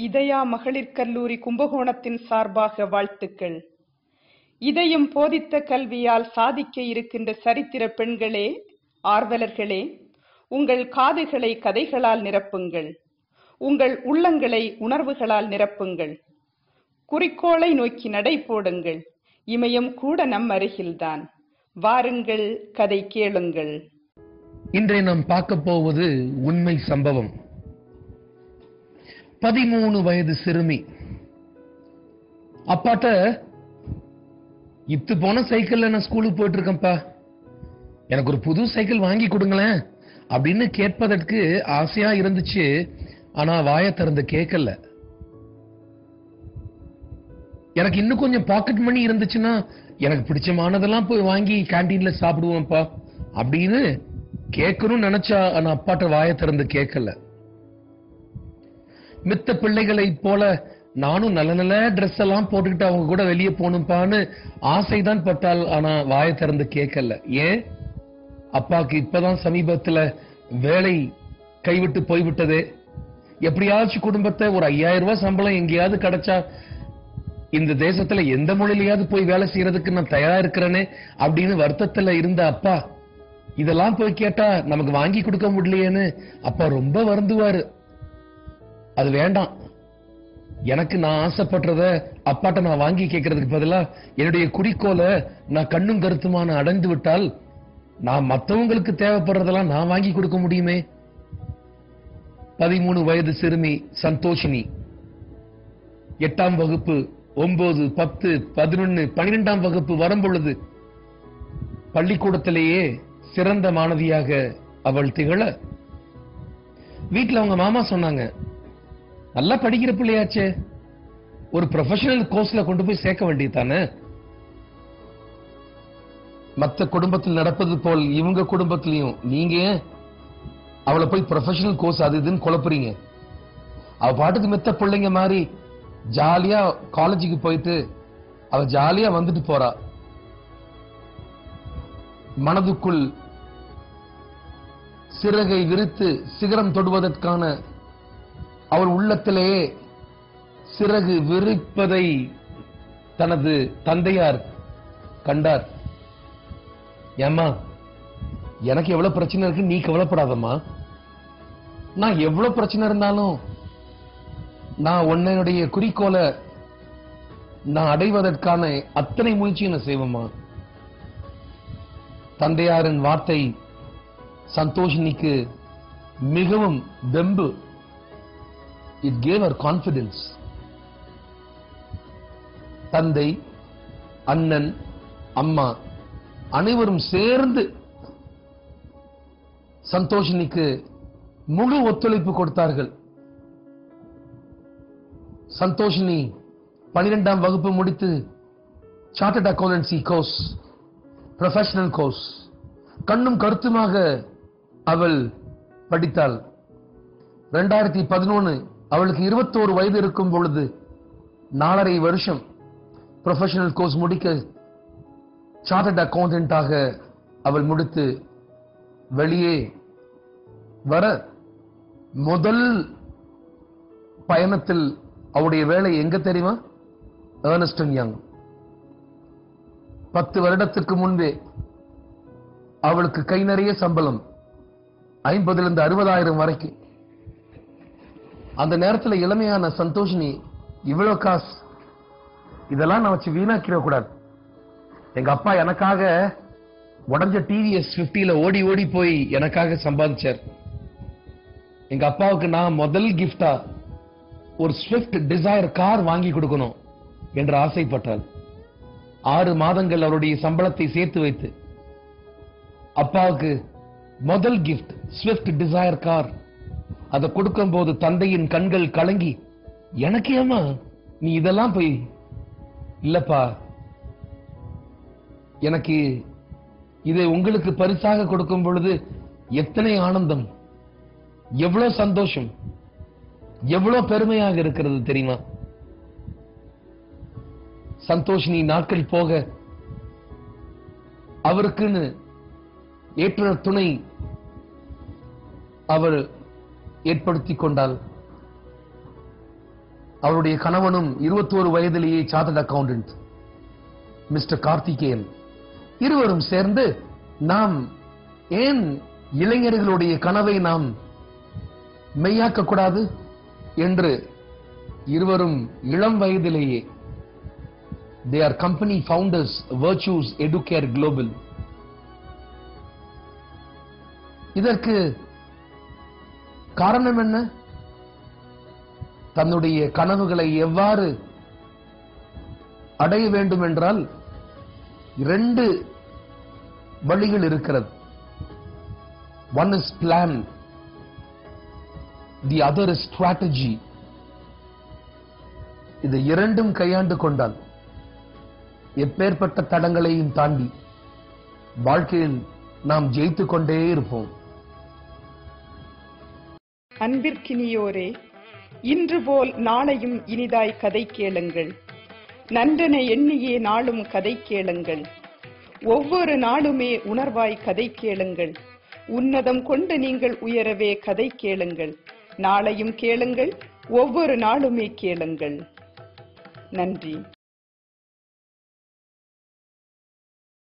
இதயா மகளிர் கல்லூரி கும்பகோணத்தின் சார்பாக வாழ்த்துக்கள் இதயம் போதித்த கல்வியால் சாதிக்க இருக்கின்ற சரித்திர பெண்களே ஆர்வலர்களே உங்கள் காதுகளை கதைகளால் நிரப்புங்கள் உங்கள் உள்ளங்களை உணர்வுகளால் நிரப்புங்கள் குறிக்கோளை நோக்கி நடை போடுங்கள் இமயம் கூட நம் அருகில்தான் வாருங்கள் கதை கேளுங்கள் இன்றைய நாம் பார்க்க போவது உண்மை சம்பவம் பதிமூணு வயது சிறுமி அப்பாட்ட இத்து போன சைக்கிள்ல நான் ஸ்கூலுக்கு போயிட்டு இருக்கேன்ப்பா எனக்கு ஒரு புது சைக்கிள் வாங்கி கொடுங்களேன் அப்படின்னு கேட்பதற்கு ஆசையா இருந்துச்சு ஆனா வாயை திறந்து கேட்கல எனக்கு இன்னும் கொஞ்சம் பாக்கெட் மணி இருந்துச்சுன்னா எனக்கு பிடிச்சமானதெல்லாம் போய் வாங்கி கேண்டீன்ல சாப்பிடுவோம்ப்பா அப்படின்னு கேட்கணும்னு நினைச்சா ஆனா அப்பாட்ட வாயை திறந்து கேட்கல மித்த பிள்ளைகளை போல நானும் நல்ல நல்ல ட்ரெஸ் எல்லாம் போட்டுக்கிட்டு அவங்க கூட வெளியே போகணும்ப்பான்னு ஆசைதான் பட்டால் ஆனா வாயை திறந்து கேட்கல ஏன் அப்பாக்கு இப்பதான் சமீபத்துல வேலை கைவிட்டு போய்விட்டது எப்படியாச்சும் குடும்பத்தை ஒரு ஐயாயிரம் ரூபாய் சம்பளம் எங்கேயாவது கிடைச்சா இந்த தேசத்துல எந்த மொழியிலயாவது போய் வேலை செய்யறதுக்கு நான் தயாரா இருக்கிறேனே அப்படின்னு வருத்தத்துல இருந்த அப்பா இதெல்லாம் போய் கேட்டா நமக்கு வாங்கி கொடுக்க முடியலையேன்னு அப்பா ரொம்ப வருந்துவாரு அது வேண்டாம் எனக்கு நான் ஆசைப்படுறத அப்பாட்ட நான் வாங்கி கேட்கறதுக்கு பதிலா என்னுடைய குறிக்கோளை நான் கண்ணும் கருத்துமான அடைந்து விட்டால் நான் மத்தவங்களுக்கு தேவைப்படுறதெல்லாம் நான் வாங்கி கொடுக்க முடியுமே பதிமூணு வயது சிறுமி சந்தோஷினி எட்டாம் வகுப்பு ஒன்பது பத்து பதினொன்னு பன்னிரெண்டாம் வகுப்பு வரும் பொழுது பள்ளிக்கூடத்திலேயே சிறந்த மாணவியாக அவள் திகழ வீட்டுல அவங்க மாமா சொன்னாங்க நல்லா படிக்கிற பிள்ளையாச்சே ஒரு ப்ரொஃபஷனல் கோர்ஸ்ல கொண்டு போய் சேர்க்க வேண்டியதானே மத்த குடும்பத்தில் நடப்பது போல் இவங்க குடும்பத்திலையும் நீங்க ஏன் அவளை போய் ப்ரொஃபஷனல் கோர்ஸ் அது இதுன்னு குழப்புறீங்க அவ பாட்டுக்கு மித்த பிள்ளைங்க மாதிரி ஜாலியா காலேஜுக்கு போயிட்டு அவ ஜாலியா வந்துட்டு போறா மனதுக்குள் சிறகை விரித்து சிகரம் தொடுவதற்கான அவள் உள்ளத்திலேயே சிறகு விரிப்பதை தனது தந்தையார் கண்டார் ஏம்மா எனக்கு எவ்வளவு பிரச்சனை இருக்கு நீ கவலைப்படாதம்மா நான் எவ்வளவு பிரச்சனை இருந்தாலும் நான் உன்னுடைய குறிக்கோளை நான் அடைவதற்கான அத்தனை முயற்சியும் நான் செய்வேம்மா தந்தையாரின் வார்த்தை சந்தோஷினிக்கு மிகவும் வெம்பு இட் கேவ் அவர் கான்பிடன்ஸ் தந்தை அண்ணன் அம்மா அனைவரும் சேர்ந்து சந்தோஷினிக்கு முழு ஒத்துழைப்பு கொடுத்தார்கள் சந்தோஷினி பனிரெண்டாம் வகுப்பு முடித்து chartered accountancy course professional course கண்ணும் கருத்துமாக அவள் படித்தாள் ரெண்டாயிரத்தி பதினொன்னு அவளுக்கு இருபத்தோரு வயது இருக்கும் பொழுது நாலரை வருஷம் ப்ரொஃபஷனல் கோர்ஸ் முடிக்க சார்ட்டர்ட் அக்கௌண்டன்டாக அவள் முடித்து வெளியே வர முதல் பயணத்தில் அவருடைய வேலை எங்க தெரியுமா ஏர்னஸ்டன் யங் பத்து வருடத்திற்கு முன்பே அவளுக்கு கை நிறைய சம்பளம் ஐம்பதிலிருந்து அறுபதாயிரம் வரைக்கும் அந்த நேரத்துல இளமையான சந்தோஷினி இவ்வளவு காசு இதெல்லாம் நான் வச்சு வீணாக்கிட கூடாது எங்க அப்பா எனக்காக உடஞ்ச டிவிஎஸ் பிப்டில ஓடி ஓடி போய் எனக்காக சம்பாதிச்சார் எங்க அப்பாவுக்கு நான் முதல் கிஃப்டா ஒரு ஸ்விஃப்ட் டிசைர் கார் வாங்கி கொடுக்கணும் என்று ஆசைப்பட்டாள் ஆறு மாதங்கள் அவருடைய சம்பளத்தை சேர்த்து வைத்து அப்பாவுக்கு முதல் கிஃப்ட் ஸ்விஃப்ட் டிசைர் கார் அதை கொடுக்கும் போது தந்தையின் கண்கள் கலங்கி எனக்கு ஏமா நீ இதெல்லாம் போய் இல்லப்பா எனக்கு இதை உங்களுக்கு பரிசாக கொடுக்கும் பொழுது எத்தனை ஆனந்தம் எவ்வளவு சந்தோஷம் எவ்வளவு பெருமையாக இருக்கிறது தெரியுமா சந்தோஷினி நாட்கள் போக அவருக்குன்னு ஏற்ற துணை அவர் ஏற்படுத்திக் கொண்டால் அவருடைய கணவனும் இருபத்தோரு வயதிலேயே சார்ட்டர்ட் அக்கவுண்டன்ட் மிஸ்டர் கார்த்திகேயன் இருவரும் சேர்ந்து நாம் ஏன் இளைஞர்களுடைய கனவை நாம் மெய்யாக்க கூடாது என்று இருவரும் இளம் வயதிலேயே they are company founders Virtues Educare Global இதற்கு காரணம் என்ன தன்னுடைய கனவுகளை எவ்வாறு அடைய வேண்டும் என்றால் இரண்டு வழிகள் இருக்கிறது one is plan the other is strategy இது இரண்டும் கையாண்டு கொண்டால் எப்பேற்பட்ட தடங்களையும் தாண்டி வாழ்க்கையில் நாம் ஜெயித்துக் கொண்டே இருப்போம் அன்பிற்கினியோரே இன்று போல் நாளையும் இனிதாய் கதை கேளுங்கள் நன்றென எண்ணியே நாளும் கதை கேளுங்கள் ஒவ்வொரு நாளுமே உணர்வாய் கதை கேளுங்கள் உன்னதம் கொண்டு நீங்கள் உயரவே கதை கேளுங்கள் நாளையும் கேளுங்கள் ஒவ்வொரு நாளுமே கேளுங்கள் நன்றி